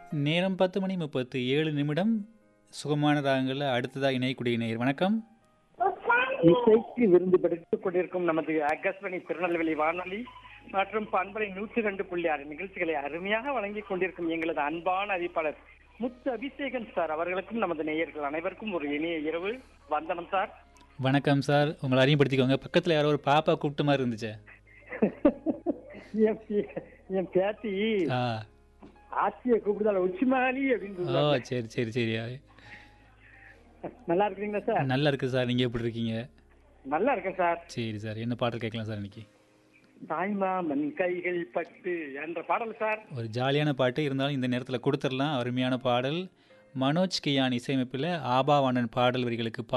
நேரம் பத்து மணி முப்பத்து ஏழு நிமிடம் சுகமான ராகங்களில் அடுத்ததாக இணையக்கூடிய நேயர் வணக்கம் இசைக்கு விருந்து பெற்றுக் கொண்டிருக்கும் நமது ஆகாஷ்வாணி திருநெல்வேலி வானொலி மற்றும் பண்பலை நூற்றி ரெண்டு புள்ளி ஆறு நிகழ்ச்சிகளை அருமையாக வழங்கிக் கொண்டிருக்கும் எங்களது அன்பான அறிவிப்பாளர் முத்து அபிஷேகன் சார் அவர்களுக்கும் நமது நேயர்கள் அனைவருக்கும் ஒரு இனிய இரவு வந்தனம் சார் வணக்கம் சார் உங்களை அறிமுகப்படுத்திக்கோங்க பக்கத்தில் யாரோ ஒரு பாப்பா கூப்பிட்ட மாதிரி இருந்துச்சு என் பே- என் பேத்தி ஆ ஆட்சியை கூப்பிடுதால உச்சிமாலி அப்படின்னு ஓ சொல்லுவாங்க. சரி சரி சரி நல்லா இருக்கிறீங்களா சார் நல்லா இருக்கு சார் நீங்கள் எப்படி இருக்கீங்க நல்லா இருக்கேன் சார் சரி சார் என்ன பாடல் கேட்கலாம் சார் இன்னைக்கு தாய்மாமன் கைகள் பட்டு என்ற பாடல் சார் ஒரு ஜாலியான பாட்டு இருந்தாலும் இந்த நேரத்தில் கொடுத்துடலாம் அருமையான பாடல் மனோஜ் கியான் இசையமைப்பில் ஆபாவாணன் பாடல் வரிகளுக்கு